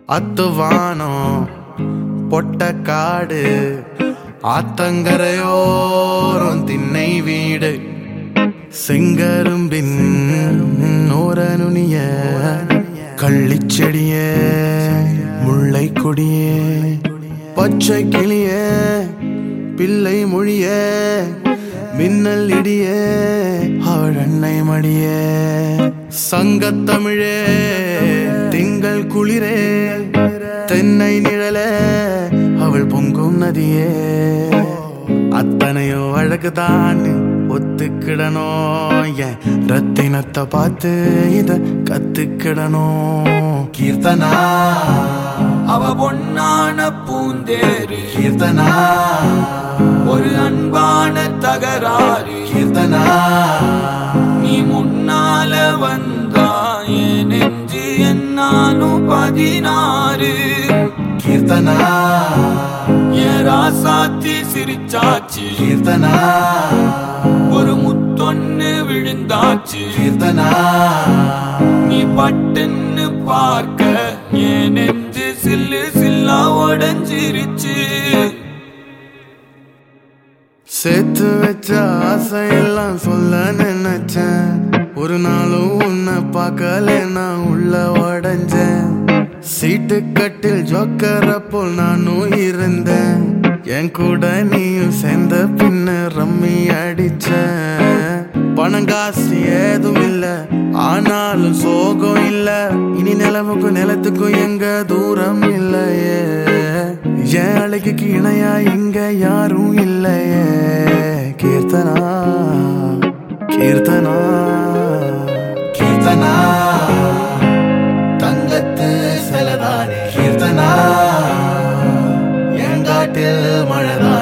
அத்துவானம் பொட்ட காடு ஆத்தங்கரையோரம் திண்ணை வீடு செங்கரும்பின் ஓர நுனிய கள்ளிச்செடிய முல்லை கொடியே பச்சை கிளிய பிள்ளை மொழிய மின்னல் இடிய அவள் அன்னை மடிய சங்கத்தமிழே திங்கள் குளிரே தென்னை நிழல அவள் பொங்கும் நதியே அத்தனையோ அழகுதான் ஒத்துக்கிடணும் என் ரத்தினத்தை பார்த்து இத கத்துக்கிடணும் கீர்த்தனா அவ பொன்னான பூந்தேரு கீர்த்தனா ஒரு அன்பான தகராறு கீர்த்தனா நீ முன்னால வந்தா என் நெஞ்சு என்னாலும் பதினாறு கீர்த்தனா என் ராசாத்தி சிரிச்சாச்சு கீர்த்தனா ஒரு முத்தொன்னு விழுந்தாச்சு கீர்த்தனா நீ பட்டுன்னு பார்க்க என் நெஞ்சு சில்லு சில்லா உடஞ்சிருச்சு சேர்த்து வச்ச ஆசையெல்லாம் சொல்ல நினைச்சேன் ஒரு நாளும் உன்னை பார்க்கல நான் உள்ள உடஞ்சேன் சீட்டு கட்டில் ஜோக்கரப்போ நானும் இருந்தேன் என் கூட நீயும் சேர்ந்த பின்ன ரம்மி அடிச்சேன் பணங்காசு ஏதும் இல்ல ஆனாலும் சோகம் இல்ல இனி நிலவுக்கும் நிலத்துக்கும் எங்க தூரம் இல்லையே என் அழகுக்கு இணையா இங்க யாரும் இல்லையே கீர்த்தனா கீர்த்தனா கீர்த்தனா தங்கத்து சிலதானே கீர்த்தனா எங்காட்டில் மழைதான்